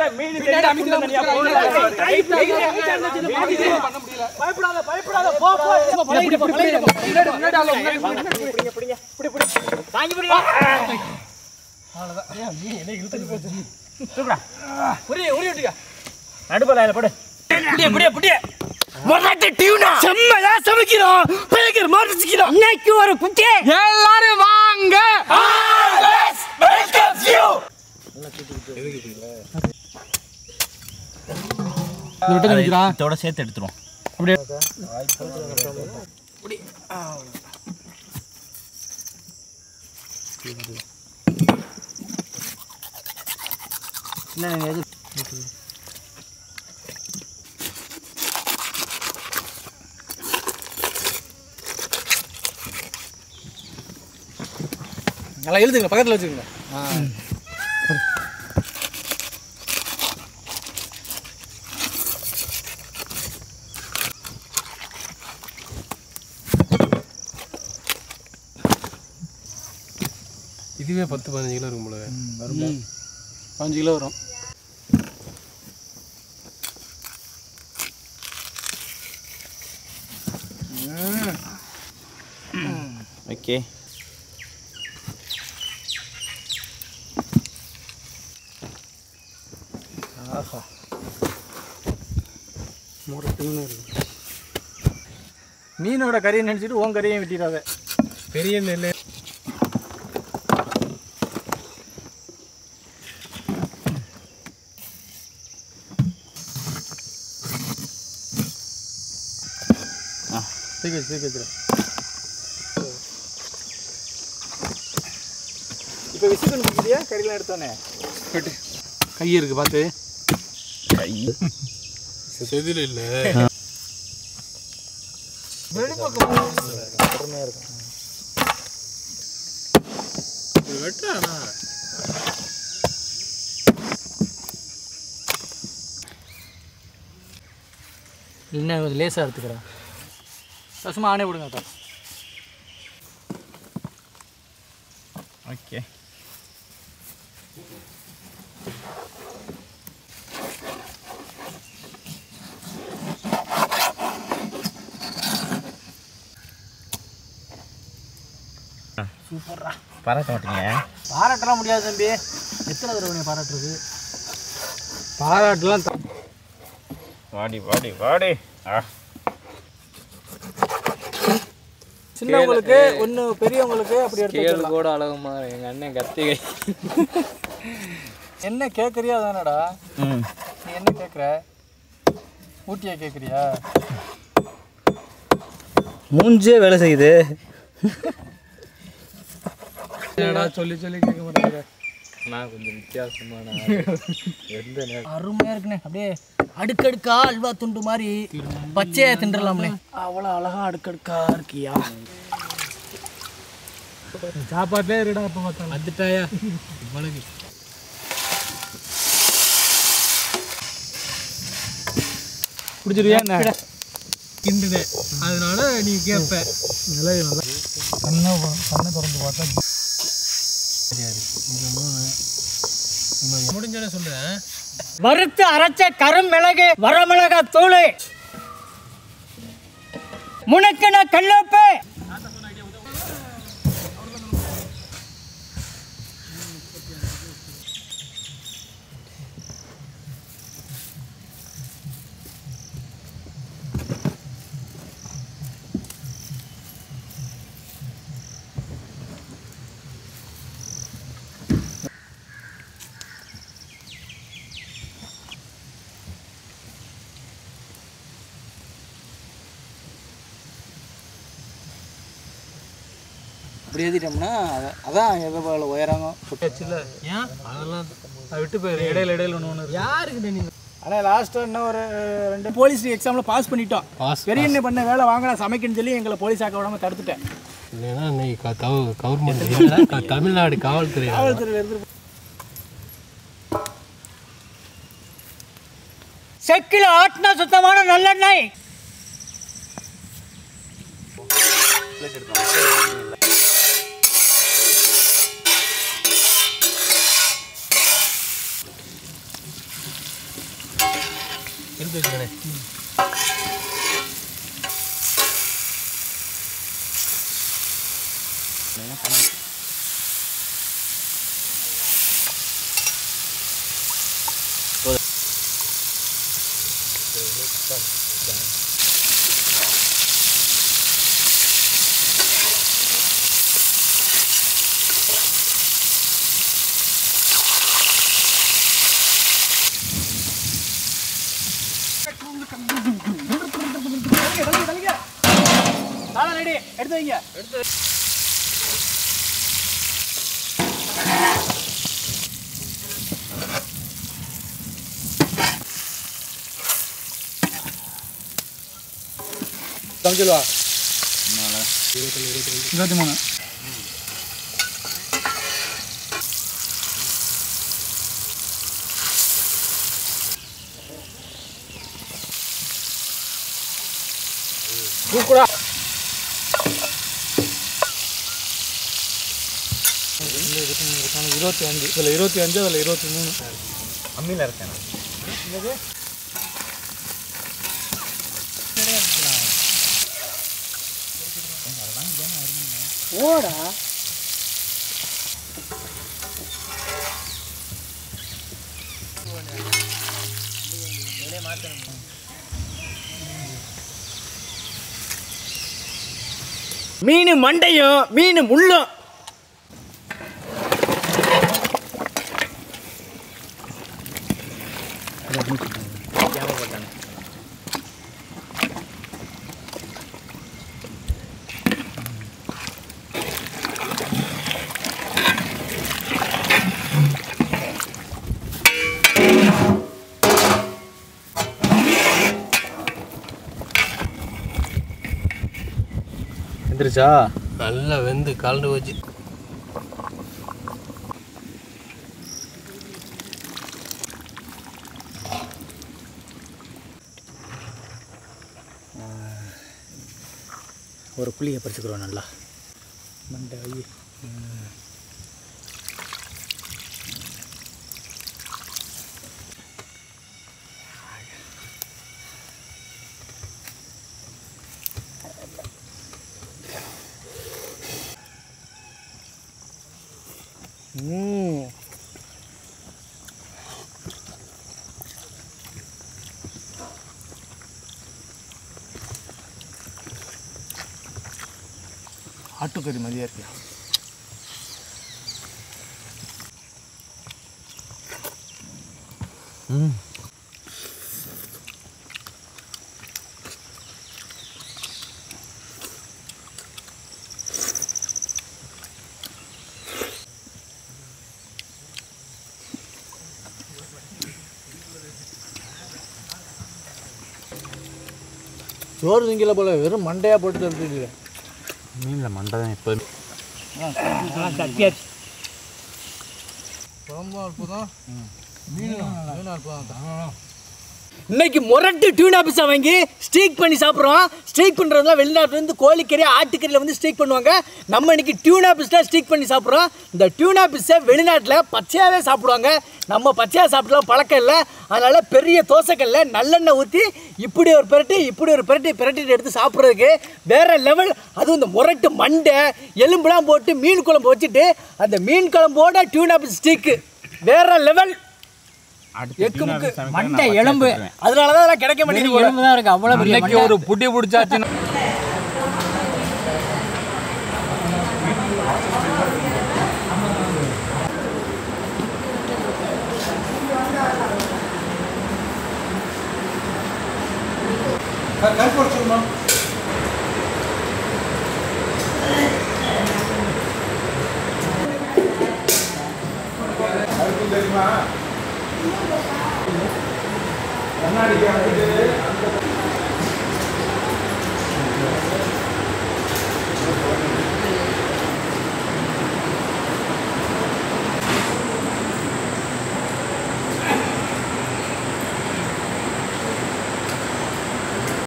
பின்னாடி அமைக்கிறோம் பயப்படாத பயப்படாத போ போ பழகிட்டு போ பழகிட்டு போ முன்னாடி முன்னாடி ஆளு, முன்னாடி முன்னாடி தாங்கி பிடிங்க உரிய உரிய விட்டுக்க நடுப்பலாயில போடு புடிய புடிய புடிய மொரட்டு டியூனா செம்மையா சமைக்கிறோம் பயங்கர மாட்டிச்சுக்கிறோம் இன்னைக்கு ஒரு குட்டி எல்லாரும் வாங்க இதோட சேர்த்து எடுத்துருவோம் நல்லா எழுதுங்க பக்கத்துல வச்சுக்கோங்க இதுவே பத்து பதினஞ்சு கிலோ இருக்கும் போல ம். பதினஞ்சு கிலோ வரும் ஓகே மீனோட கறியை நினைச்சிட்டு உன் கறியையும் வெட்டிடாத பெரிய நெல் சீக்கிரம் சீக்கிரம் இப்போ விசில் முடிக்கிறியா கறியெல்லாம் எடுத்தோன்னே கை இருக்கு பார்த்து கை செதில் இல்லை வெட்டானா இன்னும் கொஞ்சம் லேசாக எடுத்துக்கிறேன் சும்மா ஆனே விடுங்க அக்கா ஓகே சூப்பர்ரா பாராட்ட மாட்டீங்க பாராட்டலாம் முடியாது தம்பி எத்தனை தடவை நீ பாராட்டுறது பாராட்டலாம் த- வாடி வாடி வாடி ஆ சின்னவங்களுக்கு ஒன்று பெரியவங்களுக்கு அப்படி எடுத்துக்கலாம் கூட அழகுமா எங்கள் அண்ணன் கத்திகை என்ன கேட்குறியா தானடா ம் நீ என்ன கேட்குற ஊட்டியா கேட்குறியா மூஞ்சே வேலை செய்யுது என்னடா சொல்லி சொல்லி கேட்க மாட்டேங்கிற நான் கொஞ்சம் வித்தியாசமான எந்த நேரம் அருமையாக இருக்குண்ணே அப்படியே அடுக்கடுக்கா அல்வா துண்டு மாதிரி பச்சையா தின்றலாம்ண்ணே அவ்வளோ அழகா அடுக்கடுக்கா இருக்கியா சாப்பாட்டிலே இருடா இப்போ பார்த்தா வந்துட்டாயா இவ்வளவு பிடிச்சிருவியா என்ன கிண்டுது அதனால நீ கேட்ப நிலவு நல்லா கண்ணை கண்ணை திறந்து பார்த்தா முடிஞ்சோடனே சொல்கிறேன் வறுத்து அரைச்ச கரும் மிளகு வரமிளகா தூள் முனக்கின கல்லோப்பு இப்படி எழுதிட்டோம்னா அத- அதான் எவ்வளோ உயரங்க இல்லை ஏன் அதெல்லாம் அதை விட்டு போயிரு இடையில இடையில ஒன்று ஒன்று யாருக்கு நீங்கள் ஆனால் லாஸ்ட்டாக இன்னும் ஒரு ரெண்டு போலீஸ் எக்ஸாமில் பாஸ் பண்ணிட்டோம் பாஸ் பெரிய என்ன பண்ண வேலை வாங்கினா சமைக்கணும்னு சொல்லி எங்களை போலீஸ் ஆக்க விடாம தடுத்துட்டேன் இல்லைன்னா நீ கவர்மெண்ட் தமிழ்நாடு காவல்துறை காவல்துறையில் இருந்து செக்கில் ஆட்டின சுத்தமான நல்லெண்ணெய் எடுத்து வச்சுக்கணே எடுத்து வைங்க சமைச்சிடுவா இருபத்தி மூணு தூக்குடா இருபத்தி அஞ்சு இதில் இருபத்தி அஞ்சு அதில் இருபத்தி மூணு அம்மியில் இருக்கேன் ஓடா மீன் மண்டையும் மீன் முள்ளும் எந்திரிச்சா நல்லா வெந்து கலந்து வச்சு ஒரு புளியை பறிச்சுக்கிறோம் நல்லா மண்டை ஐ ம் ஆட்டுக்கறி மாதிரியா இருக்கு சோறு திங்கல போல வெறும் மண்டையாக போட்டு தருது மீனில் மண்டை தான் இப்போ கத்தியாச்சு குழம்பும் அற்புதம் மீன் மீன் அற்புதம் இன்னைக்கு முரட்டு டியூனா பிஸா வாங்கி ஸ்டீக் பண்ணி சாப்பிட்றோம் ஸ்டீக் பண்ணுறதுலாம் வெளிநாட்டுலேருந்து கோழிக்கறி ஆட்டுக்கறியில் வந்து ஸ்டீக் பண்ணுவாங்க நம்ம இன்னைக்கு டியூனா பிஸ்ஸா ஸ்டீக் பண்ணி சாப்பிட்றோம் இந்த டியூனா பிஸ்ஸை வெளிநாட்டில் பச்சையாகவே சாப்பிடுவாங்க நம்ம பச்சையாக சாப்பிடலாம் பழக்கம் இல்லை அதனால் பெரிய தோசைக்கல்ல நல்லெண்ணெய் ஊற்றி இப்படி ஒரு பிரட்டி இப்படி ஒரு பிரட்டி பிரட்டிட்டு எடுத்து சாப்பிட்றதுக்கு வேறு லெவல் அதுவும் இந்த முரட்டு மண்டை எலும்புலாம் போட்டு மீன் குழம்பு வச்சுட்டு அந்த மீன் குழம்போட டியூனா பிஸ் ஸ்டீக்கு வேறு லெவல் எக்கு முக்கு மண்டை எலும்பு அதனால தான் அதெல்லாம் கிடைக்க மாட்டேங்குது போல. எலும்பு தான் இருக்கு அவ்வளோ பெரிய இன்னைக்கு ஒரு புட்டி பிடிச்சாச்சுன்னா கண்ணாடி